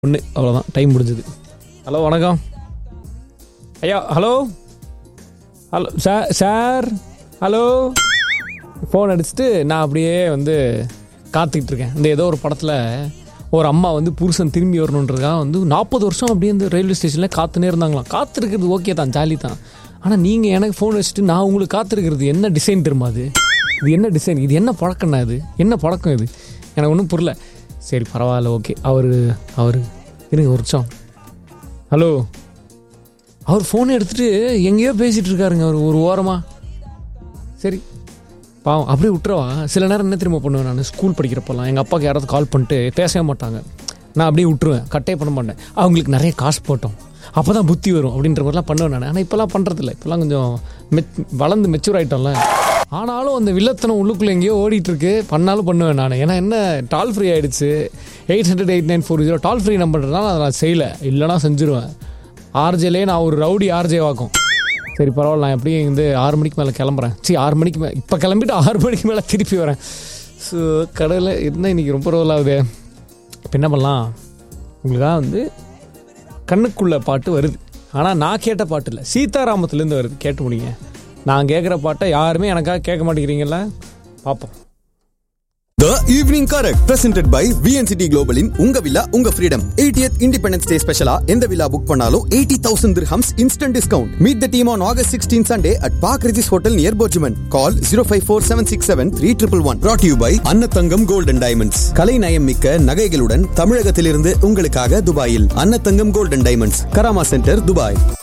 ஒன்று அவ்வளோதான் டைம் முடிஞ்சது ஹலோ வணக்கம் ஐயா hello hello sir sir hello phone அடிச்சுட்டு நான் அப்படியே வந்து காத்துக்கிட்டு இருக்கேன் இந்த ஏதோ ஒரு படத்தில் ஒரு அம்மா வந்து புருஷன் திரும்பி வரணுன்றதுக்காக வந்து நாற்பது வருஷம் அப்படியே இந்த ரயில்வே ஸ்டேஷனில் காத்துனே இருந்தாங்களாம் காத்திருக்கிறது ஓகே தான் ஜாலி தான் ஆனால் நீங்கள் எனக்கு ஃபோன் வச்சுட்டு நான் உங்களுக்கு காத்திருக்கிறது என்ன டிசைன் தெரியுமா அது இது என்ன டிசைன் இது என்ன பழக்கம்னா இது என்ன பழக்கம் இது எனக்கு ஒன்றும் புரியல சரி பரவாயில்ல ஓகே அவர் அவர் இருங்க ஒரு நிமிஷம் ஹலோ அவர் ஃபோனை எடுத்துகிட்டு எங்கேயோ பேசிகிட்டு இருக்காருங்க அவர் ஒரு ஓரமாக சரி பாவம் அப்படியே விட்டுறவா சில நேரம் என்ன திரும்ப பண்ணுவேன் நான் ஸ்கூல் படிக்கிறப்பெல்லாம் எங்கள் அப்பாவுக்கு யாராவது கால் பண்ணிட்டு பேசவே மாட்டாங்க நான் அப்படியே விட்டுருவேன் கட்டே பண்ண மாட்டேன் அவங்களுக்கு நிறைய காசு போட்டோம் அப்போ தான் புத்தி வரும் அப்படின்ற மாதிரிலாம் பண்ணுவேன் நான் ஆனால் இப்போல்லாம் பண்ணுறதில்ல இப்போல்லாம் கொஞ்சம் மெச் வளர்ந்து மெச்சூர் ஆகிட்டோம்ல ஆனாலும் அந்த வில்லத்தனம் உள்ளுக்குள்ளே எங்கேயோ ஓடிட்டு இருக்கு பண்ணாலும் பண்ணுவேன் நான் ஏன்னா என்ன டால் ஃப்ரீ ஆகிடுச்சு eight hundred eight nine four zero toll free நம்பர்னால அதை நான் செய்யலை இல்லைனா செஞ்சுருவேன் ஆர்ஜேலே நான் ஒரு ரவுடி ஆர்ஜே வாக்கும் சரி பரவாயில்ல நான் எப்படியும் வந்து ஆறு மணிக்கு மேலே கிளம்புறேன் சரி ஆறு மணிக்கு மேலே இப்போ கிளம்பிட்டு ஆறு மணிக்கு மேலே திருப்பி வரேன் ஸோ கடையில் என்ன இன்னைக்கு ரொம்ப ரோல் ஆகுது இப்போ என்ன பண்ணலாம் உங்களுக்காக வந்து கண்ணுக்குள்ள பாட்டு வருது ஆனால் நான் கேட்ட பாட்டு இல்லை சீதாராமத்துலேருந்து வருது கேட்டு முடியுங்க நான் கேட்குற பாட்டை யாருமே எனக்காக கேட்க மாட்டேங்கிறீங்களா பார்ப்போம் The Evening Correct presented by VNCT Global in உங்க வில்லா உங்க freedom 80th Independence Day ஸ்பெஷலா எந்த வில்லா புக் பண்ணாலும் 80000 dirhams instant discount meet the team on August 16 Sunday at Park Regis Hotel near Bojuman call 0547673111 brought to you by அன்னத்தங்கம் Gold and Diamonds கலை நயம் மிக்க நகைகளுடன் தமிழகத்திலிருந்து உங்களுக்காக துபாயில் அன்னத்தங்கம் Gold and Diamonds Karama centre Dubai